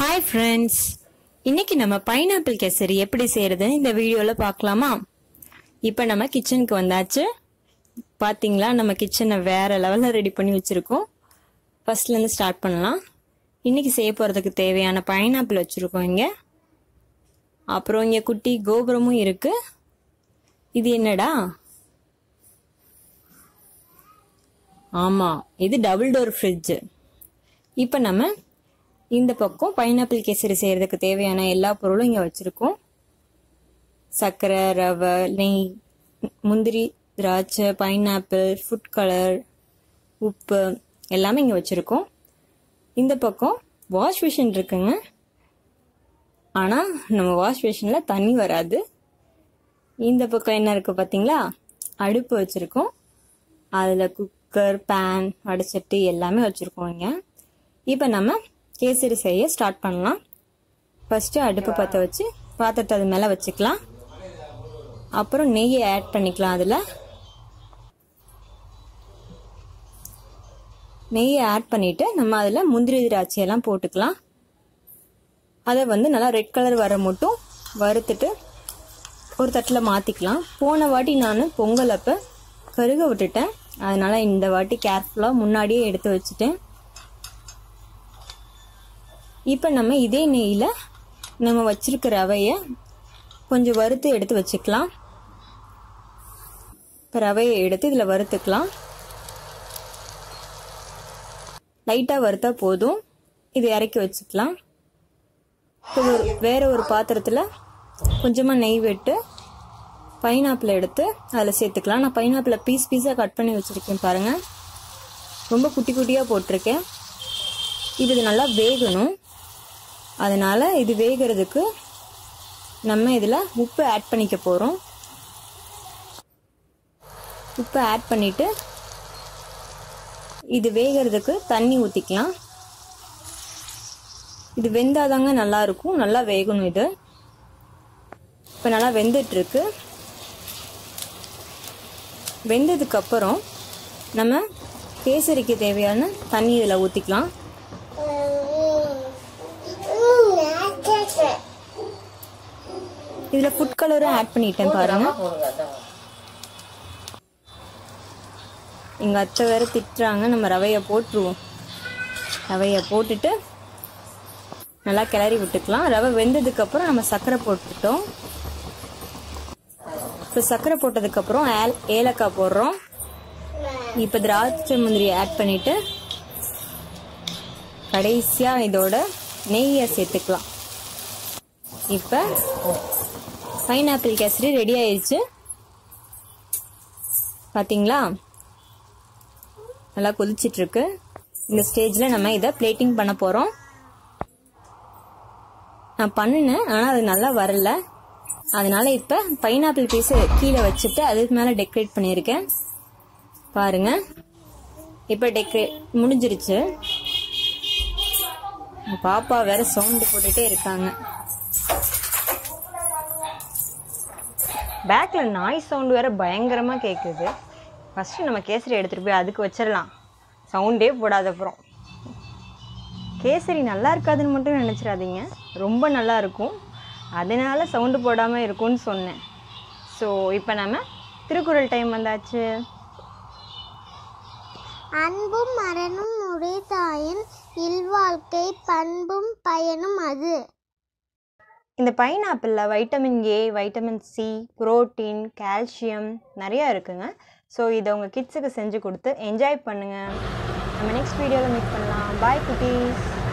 hi friends இன்னைக்கு நம்ம pineapple kesari எப்படி செய்யறதுன்னு இந்த வீடியோவில் பார்க்கலாமா இப்போ நம்ம கிச்சனுக்கு வந்தாச்சு பார்த்தீங்களா நம்ம கிச்சனை வேற லெவலில் ரெடி பண்ணி வச்சுருக்கோம் ஃபர்ஸ்ட்லேருந்து ஸ்டார்ட் பண்ணலாம் இன்னைக்கு செய்ய போகிறதுக்கு தேவையான பைனாப்பிள் வச்சுருக்கோம் இங்கே அப்புறம் இங்கே குட்டி கோபுரமும் இருக்கு இது என்னடா ஆமாம் இது டபுள் டோர் ஃப்ரிட்ஜு இப்போ நம்ம இந்த பக்கம் பைனாப்பிள் கேசரி செய்யறதுக்கு தேவையான எல்லா பொருளும் இங்கே வச்சுருக்கோம் சர்க்கரை ரவை நெய் முந்திரி திராட்சை பைனாப்பிள் ஃபுட் கலர் உப்பு எல்லாமே இங்கே வச்சுருக்கோம் இந்த பக்கம் வாஷ் மிஷின் இருக்குங்க ஆனால் நம்ம வாஷ் மிஷினில் தண்ணி வராது இந்த பக்கம் என்ன இருக்குது பார்த்தீங்களா அடுப்பு வச்சுருக்கோம் அதில் குக்கர் பேன் வடைச்சட்டி எல்லாமே வச்சுருக்கோம் இங்கே இப்போ நம்ம கேசரி செய்ய ஸ்டார்ட் பண்ணலாம் ஃபஸ்ட்டு அடுப்பு பற்ற வச்சு பாத்திரத்தை அது மேலே வச்சுக்கலாம் அப்புறம் நெய்யை ஆட் பண்ணிக்கலாம் அதில் நெய்யை ஆட் பண்ணிவிட்டு நம்ம அதில் முந்திரி திராட்சையெல்லாம் போட்டுக்கலாம் அதை வந்து நல்லா ரெட் கலர் வர மட்டும் வறுத்துட்டு ஒரு தட்டில் மாற்றிக்கலாம் போன வாட்டி நான் பொங்கல் அப்போ கருக விட்டுட்டேன் அதனால் இந்த வாட்டி கேர்ஃபுல்லாக முன்னாடியே எடுத்து வச்சுட்டேன் இப்போ நம்ம இதே நெய்யில் நம்ம வச்சிருக்க ரவையை கொஞ்சம் வறுத்து எடுத்து வச்சுக்கலாம் இப்போ ரவையை எடுத்து இதில் வறுத்துக்கலாம் லைட்டாக வறுத்தா போதும் இது இறக்கி வச்சுக்கலாம் இப்போ ஒரு வேற ஒரு பாத்திரத்தில் கொஞ்சமாக நெய் விட்டு பைனாப்பிள் எடுத்து அதில் சேர்த்துக்கலாம் நான் பைனாப்பிளை பீஸ் பீஸாக கட் பண்ணி வச்சுருக்கேன் பாருங்கள் ரொம்ப குட்டி குட்டியாக போட்டிருக்கேன் இது இது நல்லா வேகணும் அதனால் இது வேகிறதுக்கு நம்ம இதில் உப்பு ஆட் பண்ணிக்க போகிறோம் உப்பு ஆட் பண்ணிவிட்டு இது வேகிறதுக்கு தண்ணி ஊற்றிக்கலாம் இது வெந்தாதாங்க நல்லா இருக்கும் நல்லா வேகணும் இது இப்போ நல்லா வெந்துட்டுருக்கு வெந்ததுக்கு அப்புறம் நம்ம கேசரிக்கு தேவையான தண்ணி இதில் ஊற்றிக்கலாம் இதில் ஃபுட் கலரும் ஆட் பண்ணிட்டேன் பாருங்க எங்கள் அத்தை வேற திட்டுறாங்க நம்ம ரவையை போட்டுருவோம் ரவையை போட்டுட்டு நல்லா கிளறி விட்டுக்கலாம் ரவை வெந்ததுக்கப்புறம் நம்ம சர்க்கரை போட்டுட்டோம் இப்போ சர்க்கரை போட்டதுக்கப்புறம் ஏல் ஏலக்காய் போடுறோம் இப்போ திராட்சை முந்திரி ஆட் பண்ணிவிட்டு கடைசியாக இதோட நெய்யை சேர்த்துக்கலாம் இப்போ பைனாப்பிள் கேசரி ரெடி ஆயிடுச்சு பார்த்தீங்களா நல்லா கொதிச்சிட்ருக்கு இந்த ஸ்டேஜில் நம்ம இதை பிளேட்டிங் பண்ண போகிறோம் நான் பண்ணினேன் ஆனால் அது நல்லா வரல அதனால இப்போ பைனாப்பிள் பீஸ் கீழே வச்சுட்டு அதுக்கு மேலே டெக்கரேட் பண்ணியிருக்கேன் பாருங்க இப்போ டெக்கரேட் முடிஞ்சிருச்சு பாப்பா வேற சவுண்டு போட்டுட்டே இருக்காங்க பேக்ல நாய் சவுண்டு வேற பயங்கரமாக கேட்குது ஃபஸ்ட்டு நம்ம கேசரி எடுத்துகிட்டு போய் அதுக்கு வச்சிடலாம் சவுண்டே போடாத அப்புறம் கேசரி நல்லா இருக்காதுன்னு மட்டும் நினச்சிடாதீங்க ரொம்ப நல்லா இருக்கும் அதனால சவுண்டு போடாமல் இருக்கும்னு சொன்னேன் ஸோ இப்போ நம்ம திருக்குறள் டைம் வந்தாச்சு அன்பும் மரணும் உடைத்தாயின் இல்வாழ்க்கை பண்பும் பயனும் அது இந்த பைனாப்பிளில் vitamin A vitamin C protein calcium நிறையா இருக்குங்க ஸோ இதை உங்கள் கிட்ஸுக்கு செஞ்சு கொடுத்து என்ஜாய் பண்ணுங்கள் நம்ம நெக்ஸ்ட் வீடியோவில் மீட் பண்ணலாம் பாய் குட்டீஸ்